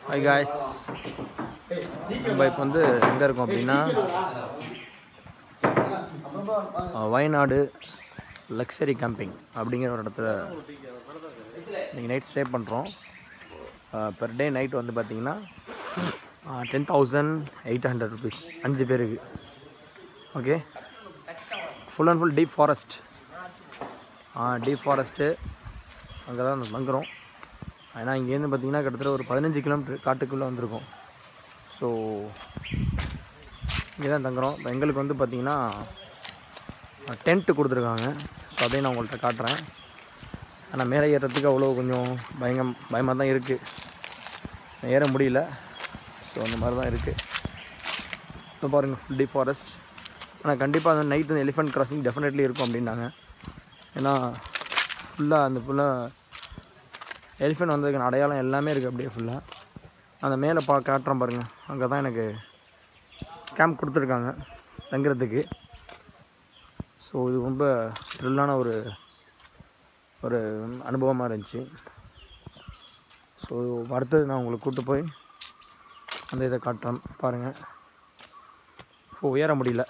hi guys நம்ம இப்போ வந்து எங்கே இருக்கோம் அப்படின்னா அஹ், வயநாடு லக்ஸரி கேம்பிங் அப்படிங்கிற ஒரு இடத்துல நீங்கள் நைட் ஸ்டே பண்ணுறோம் பெர் டே நைட் வந்து பார்த்தீங்கன்னா ten thousand eight hundred rupees அஞ்சு பேருக்கு okay full and full deep forest deep forest அங்கே தான் தங்குறோம் ஏன்னா இங்கேருந்து பார்த்தீங்கன்னா கிட்டத்தட்ட ஒரு பதினஞ்சு கிலோமீட்டர் காட்டுக்குள்ளே வந்திருக்கோம் ஸோ இங்கே தான் தங்குறோம் இப்போ எங்களுக்கு வந்து பார்த்தீங்கன்னா டென்ட்டு கொடுத்துருக்காங்க ஸோ அதையும் நான் உங்கள்கிட்ட காட்டுறேன் ஆனால் மேலே ஏறுறதுக்கு அவ்வளோ கொஞ்சம் பயங்கம் பயமாக தான் இருக்குது ஏற முடியல ஸோ அந்த மாதிரி தான் இருக்குது இப்போ பாருங்கள் ஃபுல் டீப் ஃபாரஸ்ட் ஆனால் கண்டிப்பாக அந்த நைட் வந்து எலிஃபென்ட் கிராசிங் டெஃபினெட்லி இருக்கும் அப்படின்னாங்க ஏன்னா ஃபுல்லாக அந்த ஃபுல்லாக எலிஃபென்ட் வந்ததுக்கான அடையாளம் எல்லாமே இருக்குது அப்படியே ஃபுல்லாக அந்த மேலே பா காட்டுறோம் பாருங்கள் அங்கே தான் எனக்கு கேம்ப் கொடுத்துருக்காங்க தங்குறதுக்கு ஸோ இது ரொம்ப த்ரில்லான ஒரு ஒரு அனுபவமாக இருந்துச்சு ஸோ அடுத்தது நான் உங்களுக்கு கூப்பிட்டு போய் அந்த இதை காட்டுறேன் பாருங்கள் ஓ ஏற முடியல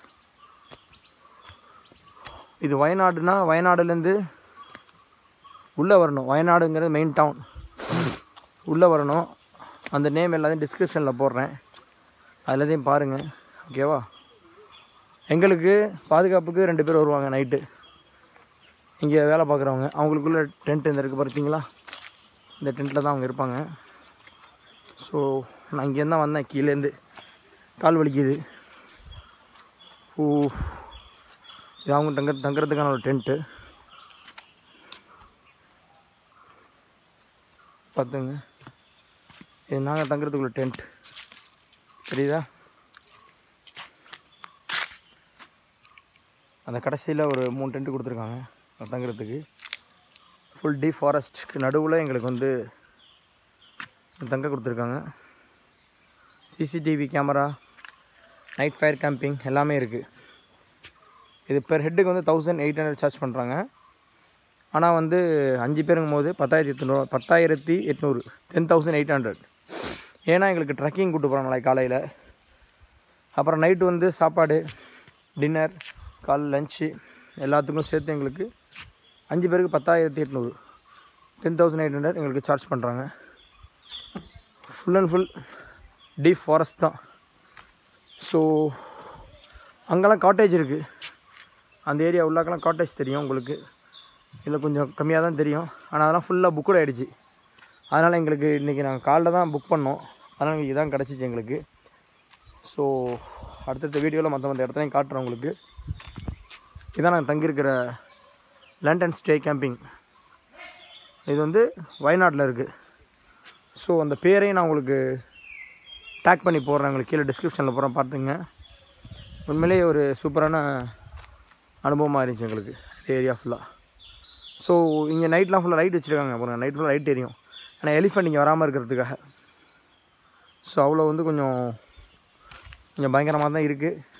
இது வயநாடுனா வயநாடுலேருந்து உள்ளே வரணும் வயநாடுங்கிறது மெயின் டவுன் உள்ளே வரணும் அந்த நேம் எல்லாத்தையும் டிஸ்கிரிப்ஷனில் போடுறேன் அதுலதையும் பாருங்கள் ஓகேவா எங்களுக்கு பாதுகாப்புக்கு ரெண்டு பேர் வருவாங்க நைட்டு இங்கே வேலை பார்க்குறவங்க அவங்களுக்குள்ள டென்ட் இந்த இருக்குது பார்த்தீங்களா இந்த டென்ட்டில் தான் அவங்க இருப்பாங்க ஸோ நான் இங்கேருந்து தான் வந்தேன் கீழேருந்து கால் வலிக்குது ஓ இது அவங்க தங்க தங்குறதுக்கான ஒரு டென்ட்டு பார்த்துங்க இது நாங்கள் தங்குறதுக்குள்ள டென்ட் தெரியுதா அந்த கடைசியில் ஒரு மூணு டென்ட் கொடுத்துருக்காங்க அது தங்குறதுக்கு ஃபுல் டீப் ஃபாரஸ்ட்க்கு நடுவில் எங்களுக்கு வந்து தங்க கொடுத்துருக்காங்க CCTV camera night fire camping எல்லாமே இருக்குது இது பெர் ஹெட்டுக்கு வந்து தௌசண்ட் எயிட் ஹண்ட்ரட் சார்ஜ் பண்ணுறாங்க ஆனால் வந்து அஞ்சு பேருங்கும் போது பத்தாயிரத்தி எட்நூறு பத்தாயிரத்தி எட்நூறு டென் தௌசண்ட் எயிட் ஹண்ட்ரட் ஏன்னா எங்களுக்கு ட்ரெக்கிங் கூட்டு போகிறாங்க நாளைக்கு காலையில் அப்புறம் நைட்டு வந்து சாப்பாடு டின்னர் கால் லஞ்சு எல்லாத்துக்கும் சேர்த்து எங்களுக்கு அஞ்சு பேருக்கு பத்தாயிரத்தி எட்நூறு டென் தௌசண்ட் எயிட் ஹண்ட்ரட் எங்களுக்கு சார்ஜ் பண்ணுறாங்க full and full deep forest தான் ஸோ அங்கெல்லாம் காட்டேஜ் இருக்குது அந்த ஏரியா உள்ளாக்கெல்லாம் காட்டேஜ் தெரியும் உங்களுக்கு இதில் கொஞ்சம் கம்மியாக தான் தெரியும் ஆனால் அதெல்லாம் ஃபுல்லாக புக்கட் ஆகிடுச்சு அதனால் எங்களுக்கு இன்றைக்கி நாங்கள் காலைல தான் புக் பண்ணோம் அதனால் எங்களுக்கு இதான் கிடச்சிச்சு எங்களுக்கு ஸோ அடுத்தடுத்த வீடியோவில் மற்ற மற்ற இடத்துலையும் காட்டுறேன் உங்களுக்கு இதான் நாங்கள் தங்கியிருக்கிற லண்டன் ஸ்டே கேம்பிங் இது வந்து வயநாட்டில் இருக்குது ஸோ அந்த பேரையும் நான் உங்களுக்கு டேக் பண்ணி போடுறேன் உங்களுக்கு கீழே டிஸ்கிரிப்ஷனில் போகிறேன் பார்த்துங்க உண்மையிலேயே ஒரு சூப்பரான அனுபவமாக இருந்துச்சு எங்களுக்கு ஏரியா ஃபுல்லாக ஸோ இங்கே நைட்லாம் ஃபுல்லாக லைட் வச்சுருக்காங்க அப்புறம் நைட் ஃபுல்லாக லைட் தெரியும் ஆனால் எலிஃபெண்ட் இங்கே வராமல் இருக்கிறதுக்காக ஸோ அவ்வளோ வந்து கொஞ்சம் கொஞ்சம் பயங்கரமாக தான் இருக்குது